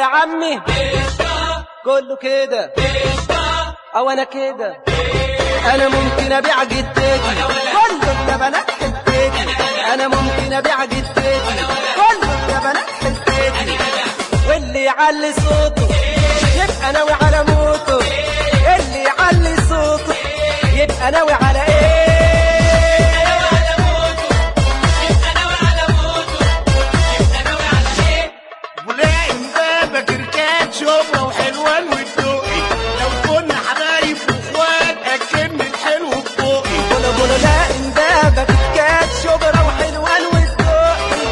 يا عمي كله كده او انا كده انا ممكن ابيع جدتي كله ده بنات حتتي انا ممكن ابيع جدتي كله ده بنات حتتي واللي يعلي صوته يبقى ناوي على موته اللي يعلي صوته يبقى ناوي على ايه ولاقي امبابة كركات شبرا وحلوان والدقي لو كنا حبايب واخوات اكن الحلو في بوقي بولا بولا لا اندابك كات شبرا وحلوان والدقي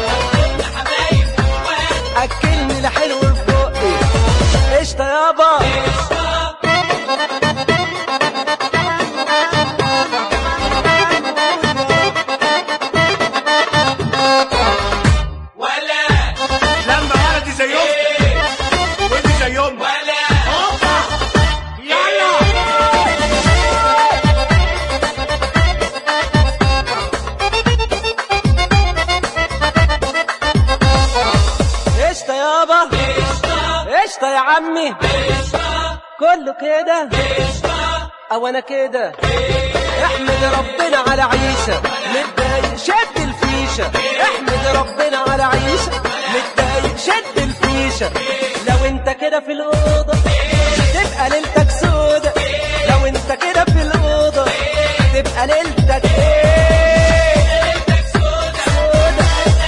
اكلني لحلو فوقي قشطة يابا لما ولدي زي امي ودي زي امي هوبا يلا قشطة يابا قشطة يا عمي كله كده او انا كده احمد ربنا على عيشة متضايق شد الفيشة احمد ربنا على عيشة متضايق شد الفيشة لو انت كده في الأوضة تبقى ليلتك سودة لو انت كده في الأوضة تبقى ليلتك ايه سودة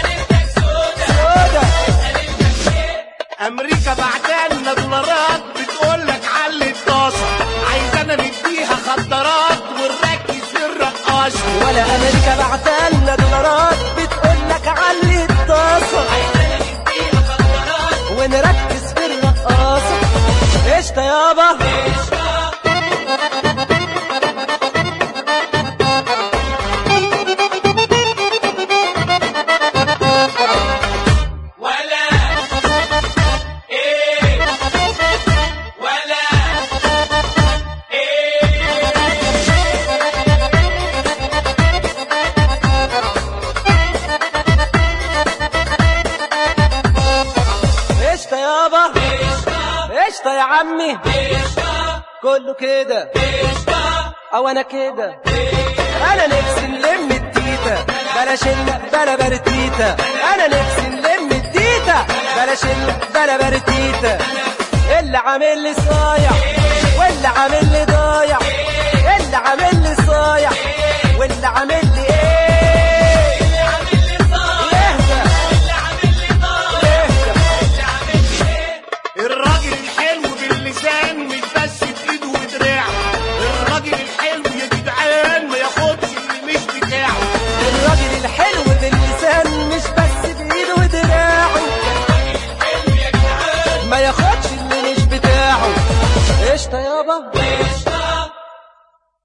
سودة امريكا بعتالنا دولارات بتقول لك علي الطاسه عايزانا نديها خدرات ونركز في الرقاشه ولا امريكا بعتلنا دولارات بتقول لك علي الطاسه ونركز في الرقاصه قشطه يابا قشطه يابا قشطه يا عمي كله كده او انا كده انا نفسي نلم التيتا بلاش ال- بلا برتيتا انا نفسي نلم التيتا بلاش ال- بلا برتيتا اللي عامل لي صايع واللي عامل لي ضايع اللي عامل لي صايع واللي عامل لي ايه يهدى يهدى الراجل الحلو باللسان مش بس بايده ودراعه الراجل الحلو يا جدعان ما ياخدش اللي مش بتاعه الراجل الحلو باللسان مش بس بايده ودراعه ما ياخدش اللي مش بتاعه قشطه يابا